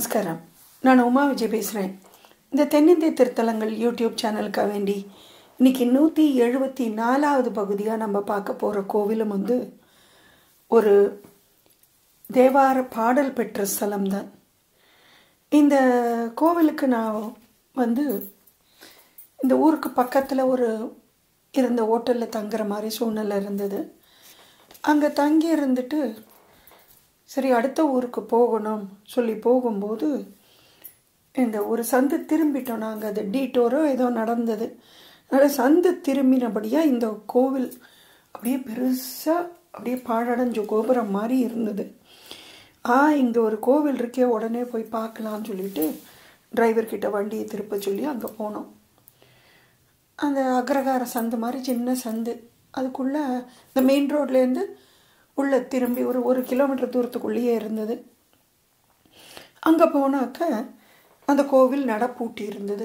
நமஸ்காரம் நான் உமா விஜய் பேசுகிறேன் இந்த தென்னிந்திய திருத்தலங்கள் யூடியூப் சேனலுக்காக வேண்டி இன்னைக்கு நூற்றி எழுபத்தி நாலாவது பகுதியாக நம்ம பார்க்க போகிற கோவிலும் வந்து ஒரு தேவார பாடல் பெற்ற ஸ்தலம்தான் இந்த கோவிலுக்கு நான் வந்து இந்த ஊருக்கு பக்கத்தில் ஒரு இருந்த ஹோட்டலில் தங்குற மாதிரி சூழ்நிலை இருந்தது அங்கே தங்கி இருந்துட்டு சரி அடுத்த ஊருக்கு போகணும் சொல்லி போகும்போது இந்த ஒரு சந்து திரும்பிட்டோம் நாங்கள் அது டீட்டோரோ ஏதோ நடந்தது அதனால் சந்து திரும்பினபடியாக இந்த கோவில் அப்படியே பெருசாக அப்படியே பாழடைஞ்ச கோபுரம் மாதிரி இருந்தது ஆ இங்கே ஒரு கோவில் இருக்கே உடனே போய் பார்க்கலான்னு சொல்லிட்டு டிரைவர்கிட்ட வண்டியை திருப்ப சொல்லி அங்கே போனோம் அந்த அக்ரகார சந்து மாதிரி சின்ன சந்து அதுக்குள்ளே இந்த மெயின் ரோட்லேருந்து உள்ளே திரும்பி ஒரு ஒரு கிலோமீட்டர் தூரத்துக்குள்ளேயே இருந்தது அங்கே போனாக்க அந்த கோவில் நடப்பூட்டி இருந்தது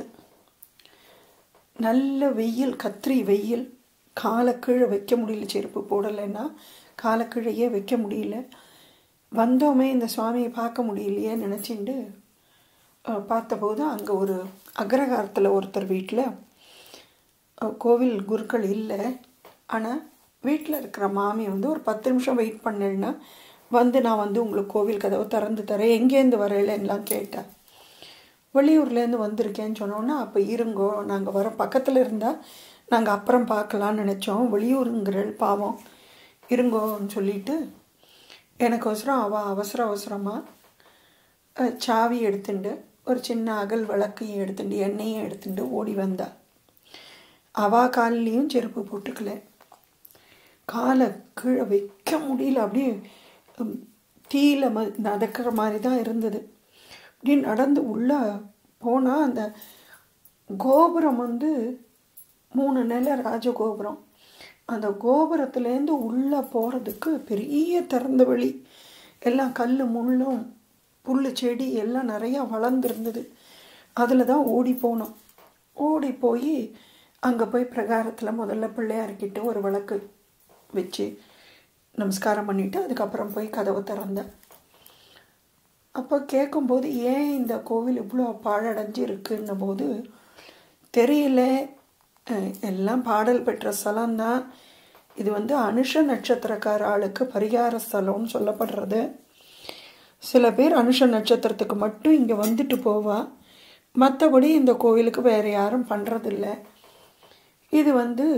நல்ல வெயில் கத்திரி வெயில் காலை கீழே வைக்க முடியல செருப்பு போடலைன்னா காலை கீழையே வைக்க முடியல வந்தோமே இந்த சுவாமியை பார்க்க முடியலையே நினச்சிண்டு பார்த்தபோது அங்கே ஒரு அக்ரகாரத்தில் ஒருத்தர் வீட்டில் கோவில் குருக்கள் இல்லை ஆனால் வீட்டில் இருக்கிற மாமி வந்து ஒரு பத்து நிமிஷம் வெயிட் பண்ணேன்னா வந்து நான் வந்து உங்களுக்கு கோவில் கதவை திறந்து தரேன் எங்கேருந்து வரையிலலாம் கேட்டேன் வெளியூர்லேருந்து வந்திருக்கேன்னு சொன்னோன்னா அப்போ இருங்கோ நாங்கள் வர பக்கத்தில் இருந்தால் நாங்கள் அப்புறம் பார்க்கலான்னு நினச்சோம் வெளியூருங்கிற பாவம் இருங்கோன்னு சொல்லிட்டு எனக்கோசரம் அவள் அவசர அவசரமாக சாவி எடுத்துண்டு ஒரு சின்ன அகல் விளக்கையும் எடுத்துட்டு எண்ணெயும் எடுத்துட்டு ஓடி வந்தா அவா காலிலையும் செருப்பு போட்டுக்கல காலை கீழே வைக்க முடியல அப்படியே தீயில ம நடக்கிற மாதிரி தான் இருந்தது அப்படியே நடந்து உள்ளே போனால் அந்த கோபுரம் வந்து மூணு நிலை ராஜகோபுரம் அந்த கோபுரத்துலேருந்து உள்ளே போகிறதுக்கு பெரிய திறந்த வழி எல்லாம் கல் முள்ளும் புல் செடி எல்லாம் நிறையா வளர்ந்துருந்தது அதில் தான் ஓடி போனோம் ஓடி போய் அங்கே போய் பிரகாரத்தில் முதல்ல பிள்ளையார்கிட்ட ஒரு விளக்கு வச்சு நமஸ்காரம் பண்ணிவிட்டு அதுக்கப்புறம் போய் கதவை திறந்தேன் அப்போ கேட்கும்போது ஏன் இந்த கோவில் இவ்வளோ பாழடைஞ்சு இருக்குன்ன போது தெரியல எல்லாம் பாடல் பெற்ற ஸ்தலம்தான் இது வந்து அனுஷ நட்சத்திரக்கார ஆளுக்கு பரிகார ஸ்தலம்னு சொல்லப்படுறது சில பேர் அனுஷ நட்சத்திரத்துக்கு மட்டும் இங்கே வந்துட்டு போவா மற்றபடி இந்த கோவிலுக்கு வேறு யாரும் பண்ணுறதில்ல இது வந்து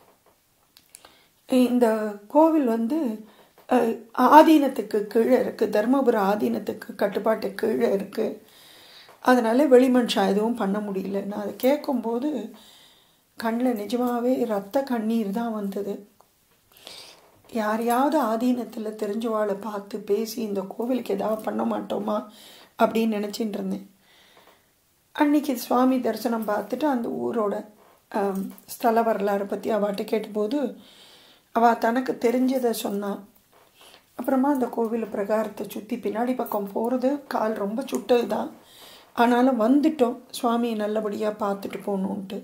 இந்த கோவில் வந்து ஆதீனத்துக்கு கீழே இருக்குது தருமபுரம் ஆதீனத்துக்கு கட்டுப்பாட்டு கீழே இருக்குது அதனால் வெளிமனுஷா எதுவும் பண்ண முடியல நான் அதை கேட்கும்போது கண்ணில் நிஜமாகவே ரத்த கண்ணீர் தான் வந்தது யாரையாவது ஆதீனத்தில் தெரிஞ்சவாளை பார்த்து பேசி இந்த கோவிலுக்கு ஏதாவது பண்ண மாட்டோமா அப்படின்னு நினச்சிட்டு இருந்தேன் அன்னைக்கு சுவாமி தரிசனம் பார்த்துட்டு அந்த ஊரோட ஸ்தல வரலாறை பற்றி அவட்ட கேட்டபோது அவள் தனக்கு தெரிஞ்சதை சொன்னான் அப்புறமா அந்த கோவில் பிரகாரத்தை சுற்றி பின்னாடி பக்கம் போகிறது கால் ரொம்ப சுட்டது தான் ஆனாலும் வந்துட்டோம் சுவாமியை நல்லபடியாக பார்த்துட்டு போகணுன்ட்டு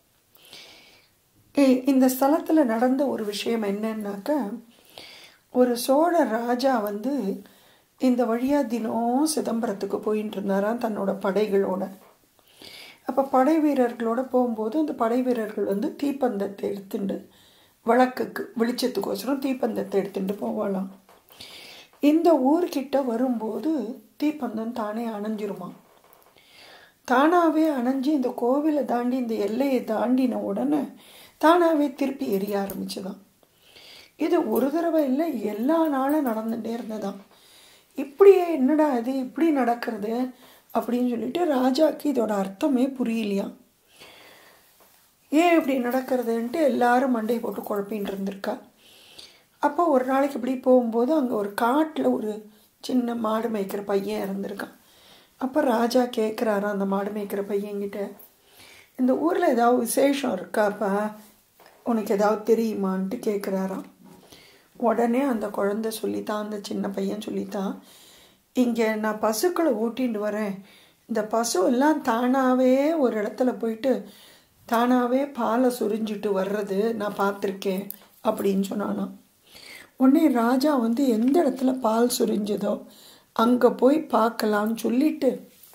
இந்த ஸ்தலத்தில் நடந்த ஒரு விஷயம் என்னன்னாக்க ஒரு சோழ ராஜா வந்து இந்த வழியாக தினம் சிதம்பரத்துக்கு போயின்னு இருந்தாராம் தன்னோட படைகளோட அப்போ படை வீரர்களோட போகும்போது அந்த படை வீரர்கள் வந்து தீப்பந்தத்தை எடுத்துட்டு விளக்குக்கு வெளிச்சத்துக்கோசரம் தீப்பந்தத்தை எடுத்துட்டு போவாளாம் இந்த ஊர்கிட்ட வரும்போது தீப்பந்தம் தானே அணைஞ்சிருமா தானாகவே அணைஞ்சு இந்த கோவிலை தாண்டி இந்த எல்லையை தாண்டின உடனே தானாகவே திருப்பி எரிய ஆரம்பிச்சுதான் இது ஒரு தடவை இல்லை எல்லா நாளும் நடந்துகிட்டே இருந்ததான் இப்படியே என்னடா இது இப்படி நடக்கிறது அப்படின்னு சொல்லிட்டு ராஜாக்கு இதோட அர்த்தமே புரியலையாம் ஏன் இப்படி நடக்கிறதுன்ட்டு எல்லாரும் மண்டையை போட்டு குழப்பின்னு இருந்திருக்கா அப்போ ஒரு நாளைக்கு இப்படி போகும்போது அங்கே ஒரு காட்டில் ஒரு சின்ன மாடு மேய்க்கிற பையன் இருந்திருக்கான் அப்போ ராஜா கேட்குறாராம் அந்த மாடு மேய்க்கிற பையன்கிட்ட இந்த ஊரில் ஏதாவது விசேஷம் இருக்காப்பா உனக்கு ஏதாவது தெரியுமான்ட்டு கேட்குறாராம் உடனே அந்த குழந்தை சொல்லித்தான் அந்த சின்ன பையன் சொல்லித்தான் இங்கே நான் பசுக்களை ஓட்டிட்டு வரேன் இந்த பசு எல்லாம் தானாகவே ஒரு இடத்துல போயிட்டு தானாகவே பாலை சுரிஞ்சிட்டு வர்றது நான் பார்த்துருக்கேன் அப்படின்னு சொன்னானாம் உடனே ராஜா வந்து எந்த இடத்துல பால் சுரிஞ்சதோ அங்கே போய் பார்க்கலான்னு சொல்லிட்டு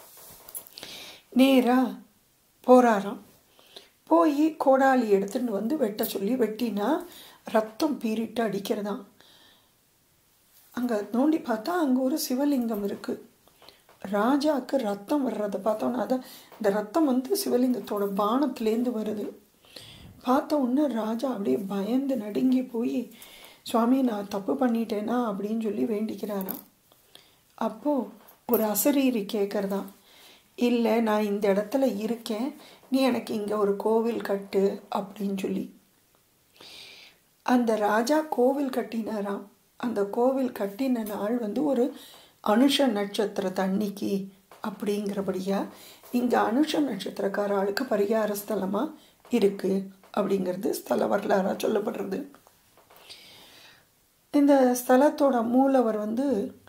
நேராக போகிறாராம் போய் கோடாலி எடுத்துட்டு வந்து வெட்ட சொல்லி வெட்டினா ரத்தம் பீறிட்டு அடிக்கிறதாம் அங்கே நோண்டி பார்த்தா அங்கே ஒரு சிவலிங்கம் இருக்குது ராஜாவுக்கு ரத்தம் வர்றதை பார்த்தோன்னா அதை இந்த ரத்தம் வந்து சிவலிங்கத்தோட பானத்துலேருந்து வருது பார்த்த உடனே ராஜா அப்படியே பயந்து நடுங்கி போய் சுவாமி நான் தப்பு பண்ணிட்டேனா அப்படின்னு சொல்லி வேண்டிக்கிறாராம் அப்போது ஒரு அசரீரி கேட்குறதா இல்லை நான் இந்த இடத்துல இருக்கேன் நீ எனக்கு இங்கே ஒரு கோவில் கட்டு அப்படின்னு சொல்லி அந்த ராஜா கோவில் கட்டினாராம் அந்த கோவில் கட்டின நாள் வந்து ஒரு அனுஷ நட்சத்திர தண்ணிக்கு அப்படிங்கிறபடியா இங்கே அனுஷ நட்சத்திரக்கார ஆளுக்கு பரிகார ஸ்தலமாக இருக்குது அப்படிங்கிறது ஸ்தல வரலாறாக சொல்லப்படுறது இந்த ஸ்தலத்தோட மூலவர் வந்து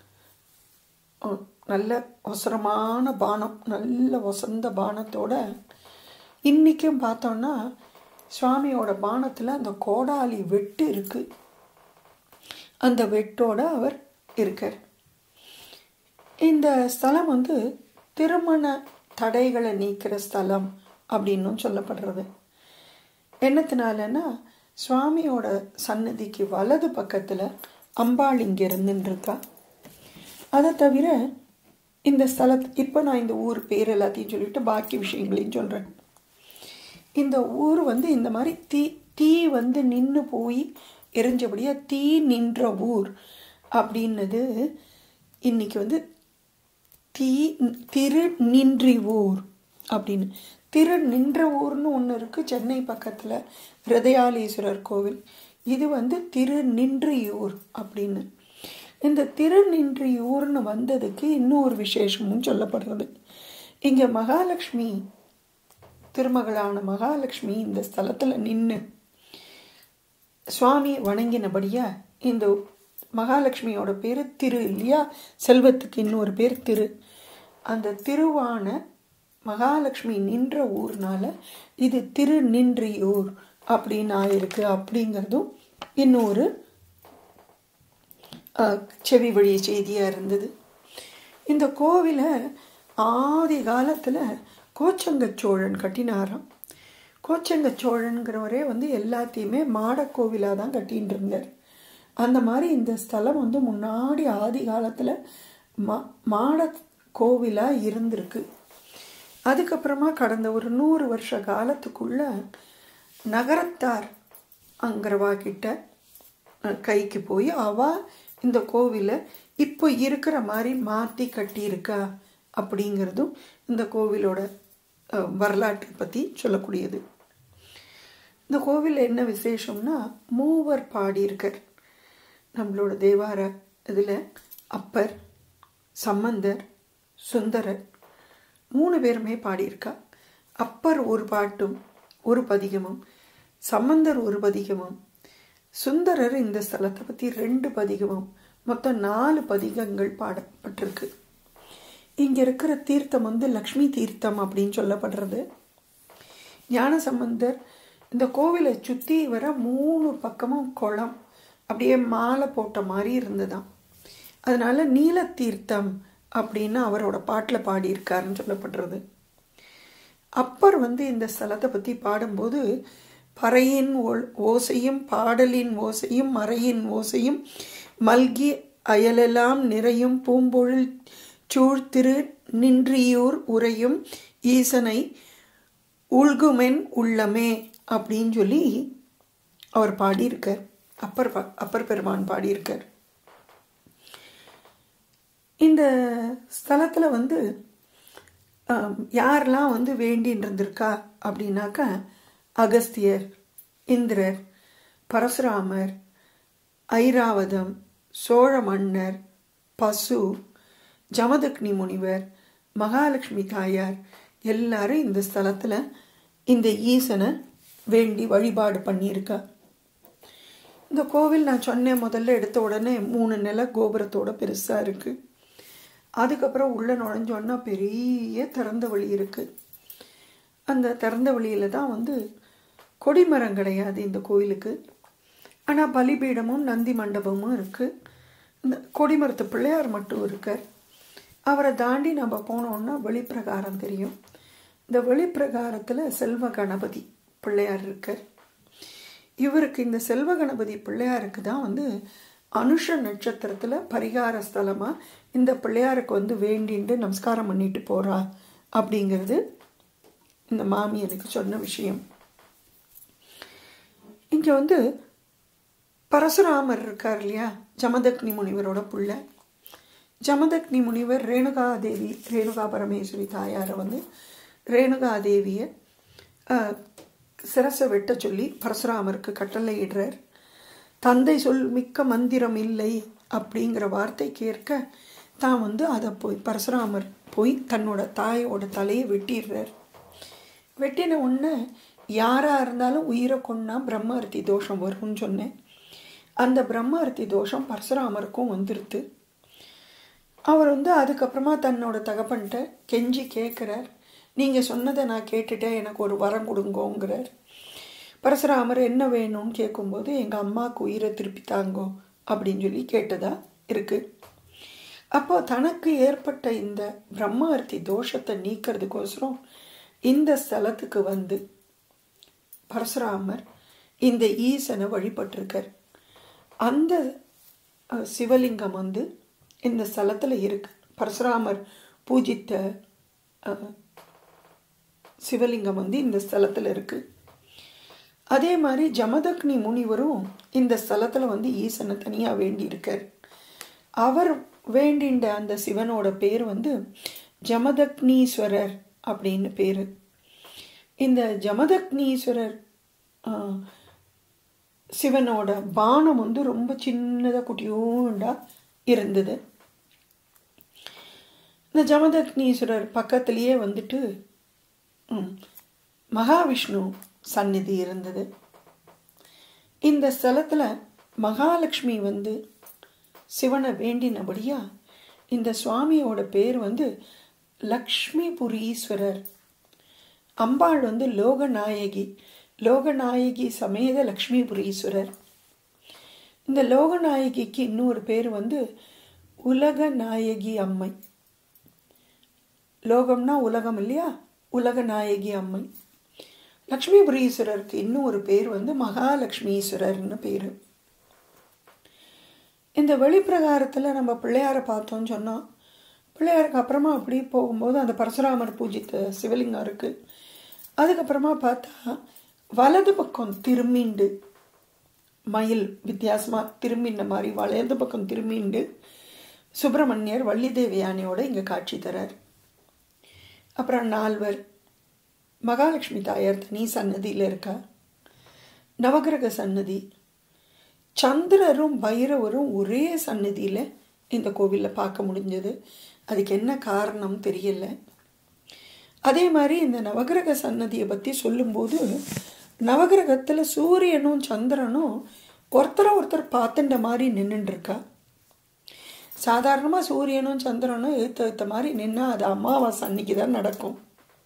நல்ல ஒசரமான பானம் நல்ல ஒசந்த பானத்தோட இன்றைக்கும் பார்த்தோன்னா சுவாமியோட பானத்தில் அந்த கோடாலி வெட்டு இருக்குது அந்த வெட்டோட அவர் இருக்கார் இந்த ஸ்தலம் வந்து திருமண தடைகளை நீக்கிற ஸ்தலம் அப்படின்னும் சொல்லப்படுறது என்னத்தினாலன்னா சுவாமியோட சன்னதிக்கு வலது பக்கத்தில் அம்பாள் இங்கே இருந்துருக்கா அதை தவிர இந்த ஸ்தலத் இப்போ நான் இந்த ஊர் பேர் எல்லாத்தையும் சொல்லிட்டு பாக்கி விஷயங்களையும் சொல்கிறேன் இந்த ஊர் வந்து இந்த மாதிரி தீ தீ வந்து நின்று போய் எரிஞ்சபடியாக தீ நின்ற ஊர் அப்படின்னது இன்னைக்கு வந்து தீ திரு நின்றி ஊர் அப்படின்னு திரு நின்ற ஊர்னு ஒன்று இருக்குது சென்னை பக்கத்தில் ஹிருதயாலீஸ்வரர் கோவில் இது வந்து திரு நின்றியூர் அப்படின்னு இந்த திருநின்றியூர்னு வந்ததுக்கு இன்னொரு விசேஷமும் சொல்லப்படுறது இங்கே மகாலட்சுமி திருமகளான மகாலட்சுமி இந்த ஸ்தலத்தில் நின்று சுவாமி வணங்கினபடியா இந்த மகாலட்சுமியோட பேர் திரு இல்லையா செல்வத்துக்கு இன்னொரு பேர் திரு அந்த திருவான மகாலட்சுமி நின்ற ஊர்னால இது திரு நின்றியூர் அப்படின்னு ஆயிருக்கு அப்படிங்கிறதும் இன்னொரு செவி வழி செய்தியாக இருந்தது இந்த கோவிலை ஆதி காலத்தில் கோச்சங்க சோழன் கட்டினாராம் கோச்சங்க சோழனுங்கிறவரே வந்து எல்லாத்தையுமே மாடக்கோவிலாக தான் கட்டின்னு இருந்தார் அந்த மாதிரி இந்த ஸ்தலம் வந்து முன்னாடி ஆதி காலத்தில் மா மாட கோவிலாக இருந்திருக்கு அதுக்கப்புறமா கடந்த ஒரு நூறு வருஷ காலத்துக்குள்ள நகரத்தார் அங்கிறவா கிட்ட கைக்கு போய் அவ இந்த கோவிலை இப்போ இருக்கிற மாதிரி மாற்றி கட்டியிருக்கா அப்படிங்கிறதும் இந்த கோவிலோட வரலாற்றை பற்றி சொல்லக்கூடியது இந்த கோவில் என்ன விசேஷம்னா மூவர் பாடியிருக்கார் நம்மளோட தேவார இதில் அப்பர் சம்பந்தர் சுந்தரர் மூணு பேருமே பாடியிருக்கா அப்பர் ஒரு பாட்டும் ஒரு பதிகமும் சம்பந்தர் ஒரு பதிகமும் சுந்தரர் இந்த ஸ்தலத்தை பற்றி ரெண்டு பதிகமும் மொத்தம் நாலு பதிகங்கள் பாடப்பட்டிருக்கு இங்கே இருக்கிற தீர்த்தம் வந்து லக்ஷ்மி தீர்த்தம் அப்படின்னு சொல்லப்படுறது ஞான சம்பந்தர் இந்த கோவிலை சுற்றி வர மூணு பக்கமும் குளம் அப்படியே மாலை போட்ட மாதிரி இருந்ததாம் அதனால நீல தீர்த்தம் அப்படின்னு அவரோட பாட்டில் பாடியிருக்காருன்னு சொல்லப்படுறது அப்பர் வந்து இந்த ஸ்தலத்தை பற்றி பாடும்போது பறையின் ஓசையும் பாடலின் ஓசையும் மறையின் ஓசையும் மல்கி அயலெல்லாம் நிறையும் பூம்பொழில் சூழ்திரு நின்றியூர் உரையும் ஈசனை உள்குமென் உள்ளமே அப்படின்னு சொல்லி அவர் பாடியிருக்கார் அப்பர் அப்பர் பெருமான் பாடியிருக்கார் இந்த ஸ்தலத்தில் வந்து யாரெல்லாம் வந்து வேண்டின்னு இருந்திருக்கா அப்படின்னாக்கா அகஸ்தியர் இந்திரர் பரசுராமர் ஐராவதம் சோழ மன்னர் பசு ஜமதக்னி முனிவர் மகாலட்சுமி தாயார் எல்லாரும் இந்த ஸ்தலத்தில் இந்த ஈசனை வேண்டி வழிபாடு பண்ணியிருக்கா இந்த கோவில் நான் சொன்னேன் முதல்ல எடுத்த உடனே மூணு நில கோபுரத்தோட பெருசாக இருக்குது அதுக்கப்புறம் உள்ளே நுழைஞ்சோன்னா பெரிய திறந்த வழி இருக்குது அந்த திறந்த வழியில் தான் வந்து கொடிமரம் கிடையாது இந்த கோயிலுக்கு ஆனால் பலிபீடமும் நந்தி மண்டபமும் இருக்குது இந்த கொடிமரத்து பிள்ளையார் மட்டும் இருக்கார் அவரை தாண்டி நம்ம போனோம்னா வெளிப்பிரகாரம் தெரியும் இந்த வெளிப்பிரகாரத்தில் செல்வ கணபதி பிள்ளையார் இருக்கார் இவருக்கு இந்த செல்வ கணபதி பிள்ளையாருக்கு தான் வந்து அனுஷ நட்சத்திரத்தில் பரிகார ஸ்தலமாக இந்த பிள்ளையாருக்கு வந்து வேண்டின்ட்டு நமஸ்காரம் பண்ணிட்டு போகிறா அப்படிங்கிறது இந்த மாமி எனக்கு சொன்ன விஷயம் இங்கே வந்து பரசுராமர் இருக்கார் இல்லையா ஜமதக்னி முனிவரோட புள்ள ஜமதக்னி முனிவர் ரேணுகா தேவி ரேணுகா பரமேஸ்வரி தாயாரை வந்து ரேணுகா தேவியை சிரசை வெட்ட சொல்லி பரசுராமருக்கு கட்டளை இடுறார் தந்தை சொல் மிக்க மந்திரம் இல்லை அப்படிங்கிற வார்த்தை கேட்க தான் வந்து அதை போய் பரசுராமர் போய் தன்னோட தாயோட தலையை வெட்டிடுறார் வெட்டின உடனே யாராக இருந்தாலும் உயிரை கொன்னா பிரம்மஹர்த்தி தோஷம் வரும்னு சொன்னேன் அந்த பிரம்மஹர்த்தி தோஷம் பரசுராமருக்கும் வந்துடுது அவர் வந்து அதுக்கப்புறமா தன்னோட தகப்பன்ட்ட கெஞ்சி கேட்குறார் நீங்கள் சொன்னதை நான் கேட்டுட்டேன் எனக்கு ஒரு வரம் கொடுங்கோங்கிறார் பரசுராமர் என்ன வேணும்னு கேட்கும்போது எங்கள் அம்மாவுக்கு உயிரை திருப்பி தாங்கோ அப்படின்னு சொல்லி கேட்டதா இருக்குது அப்போ தனக்கு ஏற்பட்ட இந்த பிரம்மஹர்த்தி தோஷத்தை நீக்கிறதுக்கோசரம் இந்த ஸ்தலத்துக்கு வந்து பரசுராமர் இந்த ஈசனை வழிபட்டிருக்கார் அந்த சிவலிங்கம் வந்து இந்த ஸ்தலத்தில் இருக்கு பரசுராமர் பூஜித்த சிவலிங்கம் வந்து இந்த ஸ்தலத்தில் இருக்கு அதே மாதிரி ஜமதக்னி முனிவரும் இந்த ஸ்தலத்தில் வந்து ஈசனை தனியாக வேண்டி இருக்கார் அவர் வேண்டின்ற அந்த சிவனோட பேர் வந்து ஜமதக்னீஸ்வரர் அப்படின்னு பேர் இந்த ஜமதக்னீஸ்வரர் சிவனோட பானம் வந்து ரொம்ப சின்னதாக குட்டியோண்டா இருந்தது இந்த ஜமதக்னீஸ்வரர் பக்கத்துலேயே வந்துட்டு மகாவிஷ்ணு சந்நிதி இருந்தது இந்த ஸ்தலத்தில் மகாலட்சுமி வந்து சிவனை வேண்டினபடியா இந்த சுவாமியோட பேர் வந்து லக்ஷ்மிபுரீஸ்வரர் அம்பாள் வந்து லோகநாயகி லோகநாயகி சமேத லக்ஷ்மிபுரீஸ்வரர் இந்த லோகநாயகிக்கு இன்னொரு பேர் வந்து உலக நாயகி அம்மை லோகம்னா உலகம் இல்லையா உலக நாயகி அம்மை லக்ஷ்மிபுரீஸ்வரருக்கு இன்னும் ஒரு பேர் வந்து மகாலட்சுமீஸ்வரர்னு பேர் இந்த வெளிப்பிரகாரத்தில் நம்ம பிள்ளையாரை பார்த்தோம்னு சொன்னோம் பிள்ளையாருக்கு அப்புறமா அப்படி போகும்போது அந்த பரசுராமர் பூஜித்த சிவலிங்கம் இருக்குது அதுக்கப்புறமா பார்த்தா வலது பக்கம் திரும்பிண்டு மயில் வித்தியாசமாக திரும்பின மாதிரி வலது பக்கம் திரும்பிண்டு சுப்பிரமணியர் வள்ளிதேவி யானையோட இங்கே காட்சி தரார் அப்புறம் நால்வர் மகாலட்சுமி தாயார் தனி சன்னதியில் இருக்கா நவகிரக சன்னதி சந்திரரும் பைரவரும் ஒரே சன்னதியில் இந்த கோவிலில் பார்க்க முடிஞ்சது அதுக்கு என்ன காரணம் தெரியல அதே மாதிரி இந்த நவகிரக சன்னதியை பற்றி சொல்லும்போது நவகிரகத்தில் சூரியனும் சந்திரனும் ஒருத்தரை ஒருத்தர் பார்த்துட்ட மாதிரி நின்றுட்டுருக்கா சாதாரணமாக சூரியனும் சந்திரனும் ஏற்ற ஏற்ற மாதிரி நின்னா அது அமாவாசை அன்னைக்கு தான் நடக்கும்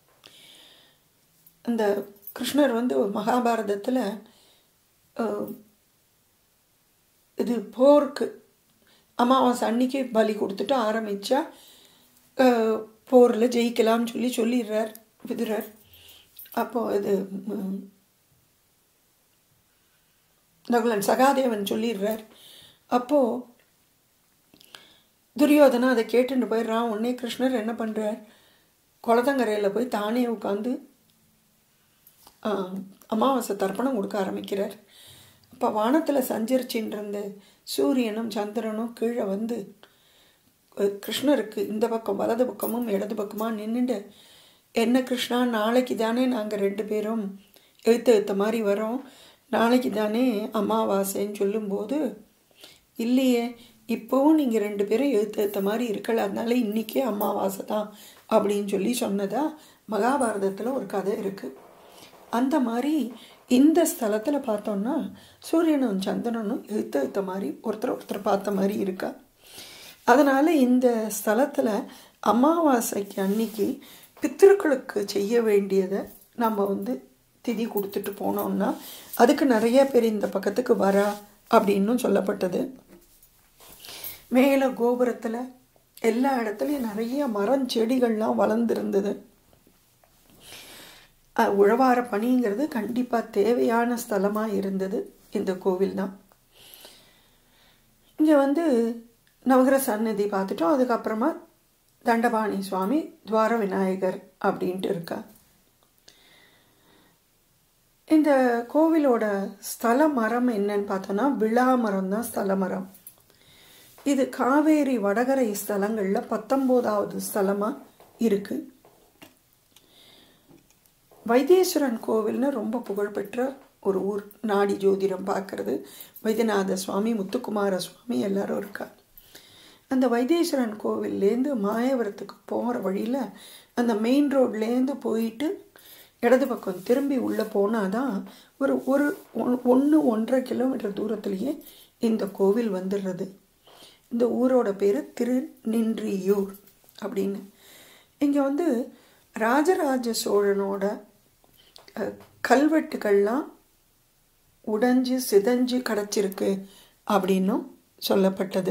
இந்த கிருஷ்ணர் வந்து மகாபாரதத்தில் இது போருக்கு அமாவாசை அன்னைக்கு பலி கொடுத்துட்டு ஆரம்பித்தா போரில் ஜெயிக்கலாம்னு சொல்லி சொல்லிடுறார் விதுரர் அப்போது இது நகுலன் சகாதேவன் சொல்லிடுறார் அப்போது துரியோதனா அதை கேட்டுட்டு போயிடுறான் உடனே கிருஷ்ணர் என்ன பண்ணுறார் குளத்தங்கரையில் போய் தானே உட்காந்து அமாவாசை தர்ப்பணம் கொடுக்க ஆரம்பிக்கிறார் அப்போ வானத்தில் சஞ்சரிச்சின்னு இருந்த சூரியனும் சந்திரனும் கீழே வந்து கிருஷ்ணருக்கு இந்த பக்கம் வலது பக்கமும் இடது பக்கமாக நின்றுட்டு என்ன கிருஷ்ணா நாளைக்கு தானே நாங்கள் ரெண்டு பேரும் எழுத்து எழுத்த மாதிரி வரோம் நாளைக்கு தானே அமாவாசைன்னு சொல்லும்போது இல்லையே இப்போவும் நீங்கள் ரெண்டு பேரும் எழுத்து எழுத்த மாதிரி இருக்கல அதனால இன்றைக்கே அமாவாசை தான் அப்படின்னு சொல்லி சொன்னதா மகாபாரதத்தில் ஒரு கதை இருக்குது அந்த மாதிரி இந்த ஸ்தலத்தில் பார்த்தோம்னா சூரியனும் சந்திரனும் எழுத்த எழுத்த மாதிரி ஒருத்தர் ஒருத்தர் பார்த்த மாதிரி இருக்கா அதனால் இந்த ஸ்தலத்தில் அமாவாசைக்கு அன்னைக்கு பித்திருக்களுக்கு செய்ய வேண்டியதை நம்ம வந்து திதி கொடுத்துட்டு போனோம்னா அதுக்கு நிறைய பேர் இந்த பக்கத்துக்கு வரா அப்படின்னும் சொல்லப்பட்டது மேலே கோபுரத்தில் எல்லா இடத்துலையும் நிறைய மரம் செடிகள்லாம் வளர்ந்துருந்தது அஹ், உழவார பணிங்கிறது கண்டிப்பாக தேவையான ஸ்தலமாக இருந்தது இந்த கோவில் தான் இங்கே வந்து நவகிர சந்நிதி பார்த்துட்டோம் அதுக்கப்புறமா தண்டபாணி சுவாமி துவார விநாயகர் அப்படின்ட்டு இருக்கா இந்த கோவிலோட ஸ்தல மரம் என்னன்னு பார்த்தோன்னா விழா மரம் தான் ஸ்தல மரம் இது காவேரி வடகரை ஸ்தலங்களில் பத்தொம்போதாவது ஸ்தலமாக இருக்கு வைத்தீஸ்வரன் கோவில்னு ரொம்ப புகழ்பெற்ற ஒரு ஊர் நாடி ஜோதிடம் பார்க்கறது வைத்தியநாத சுவாமி முத்துக்குமார சுவாமி எல்லாரும் இருக்கா அந்த வைத்தீஸ்வரன் கோவில்லேருந்து மாயவரத்துக்கு போகிற வழியில் அந்த மெயின் ரோட்லேருந்து போயிட்டு இடது பக்கம் திரும்பி உள்ளே போனால் தான் ஒரு ஒரு ஒன்று ஒன்றரை கிலோமீட்டர் தூரத்துலேயே இந்த கோவில் வந்துடுறது இந்த ஊரோட பேர் திருநின்றியூர் அப்படின்னு இங்கே வந்து ராஜராஜ சோழனோட அஹ், கல்வெட்டுகள்லாம் உடைஞ்சு சிதைஞ்சு கிடச்சிருக்கு அப்படின்னும் சொல்லப்பட்டது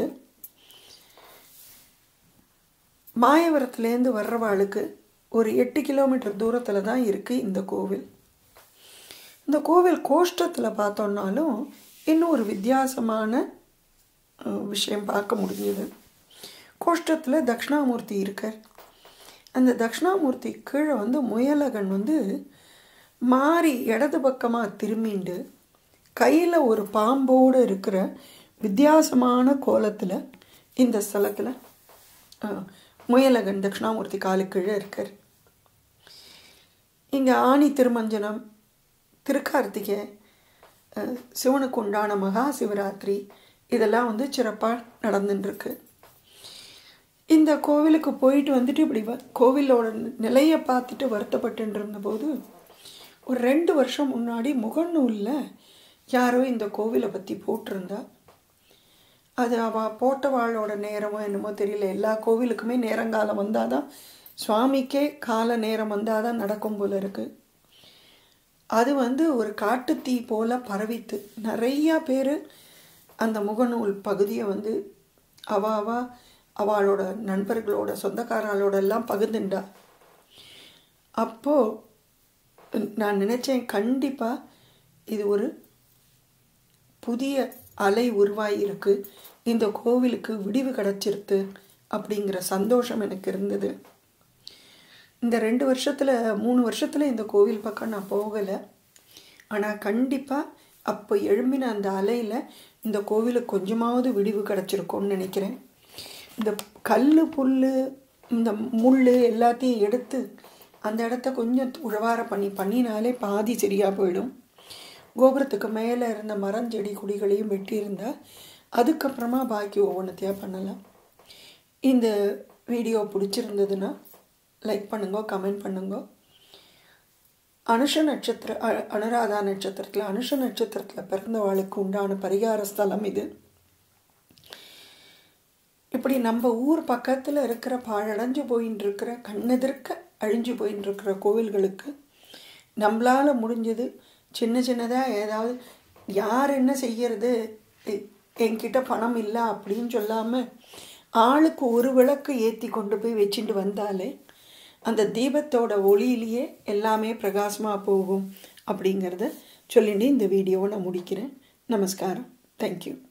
மாயவரத்துலேருந்து வர்றவாளுக்கு ஒரு எட்டு கிலோமீட்டர் தூரத்தில் தான் இருக்குது இந்த கோவில் இந்த கோவில் கோஷ்டத்தில் பார்த்தோன்னாலும் இன்னும் ஒரு வித்தியாசமான அஹ், விஷயம் பார்க்க முடிஞ்சது கோஷ்டத்தில் தட்சிணாமூர்த்தி இருக்கார் அந்த தட்சிணாமூர்த்தி கீழே வந்து முயலகன் வந்து மாறி இடது பக்கமாக திரும்பிண்டு கையில் ஒரு பாம்போடு இருக்கிற வித்தியாசமான கோலத்தில் இந்த ஸ்தலத்தில் அஹ், முயலகன் தட்சிணாமூர்த்தி காலு கீழே இருக்கார் இங்கே ஆணி திருமஞ்சனம் திருக்கார்த்திகை அஹ், சிவனுக்கு உண்டான மகா சிவராத்திரி இதெல்லாம் வந்து சிறப்பாக நடந்துட்டுருக்கு இந்த கோவிலுக்கு போயிட்டு வந்துட்டு இப்படி வ கோவிலோட நிலையை பார்த்துட்டு வருத்தப்பட்டு இருந்தபோது ஒரு ரெண்டு வருஷம் முன்னாடி முகநூலில் யாரோ இந்த கோவிலை பற்றி போட்டிருந்தா அது அவள் போட்டவாளோட நேரமோ என்னமோ தெரியல எல்லா கோவிலுக்குமே நேரங்காலம் வந்தால் தான் சுவாமிக்கே கால நேரம் வந்தால் தான் நடக்கும் போல இருக்குது அது வந்து ஒரு காட்டுத்தீ போல பரவித்து நிறையா பேர் அந்த முகநூல் பகுதியை வந்து அவ அவ அவளோட நண்பர்களோட சொந்தக்காரங்களோட எல்லாம் பகிர்ந்துண்டா அப்போது நான் நினச்சேன் கண்டிப்பாக இது ஒரு புதிய அலை உருவாகி இருக்கு இந்த கோவிலுக்கு விடிவு கிடச்சிருத்து அப்படிங்கிற சந்தோஷம் எனக்கு இருந்தது இந்த ரெண்டு வருஷத்தில் மூணு வருஷத்தில் இந்த கோவில் பக்கம் நான் போகலை ஆனால் கண்டிப்பாக அப்போ எழும்பின அந்த அலையில் இந்த கோவிலுக்கு கொஞ்சமாவது விடிவு கிடச்சிருக்கும்னு நினைக்கிறேன் இந்த கல் புல் இந்த முள் எல்லாத்தையும் எடுத்து அந்த இடத்த கொஞ்சம் உழவார பண்ணி பண்ணினாலே பாதி சரியாக போயிடும் கோபுரத்துக்கு மேலே இருந்த மரஞ்செடி கொடிகளையும் வெட்டியிருந்தா அதுக்கப்புறமா பாக்கி ஒவ்வொன்றத்தையாக பண்ணலாம் இந்த வீடியோ பிடிச்சிருந்ததுன்னா லைக் பண்ணுங்க கமெண்ட் பண்ணுங்க அனுஷ நட்சத்திர அ- அனுராதா நட்சத்திரத்தில் அனுஷ நட்சத்திரத்தில் பிறந்தவாளுக்கு உண்டான பரிகார ஸ்தலம் இது இப்படி நம்ம ஊர் பக்கத்தில் இருக்கிற பாழடைஞ்சு போயின்னு இருக்கிற கண்ணெதிர்க்க அழிஞ்சு போயின்னு இருக்கிற கோவில்களுக்கு நம்மளால் முடிஞ்சது சின்ன சின்னதாக ஏதாவது யார் என்ன செய்யறது எ- என்கிட்ட பணம் இல்லை அப்படின்னு சொல்லாமல் ஆளுக்கு ஒரு விளக்கு ஏற்றி கொண்டு போய் வச்சுட்டு வந்தாலே அந்த தீபத்தோட ஒளியிலேயே எல்லாமே பிரகாசமாக போகும் அப்படிங்கிறத சொல்லிட்டு இந்த வீடியோவை நான் முடிக்கிறேன் நமஸ்காரம் தேங்க்யூ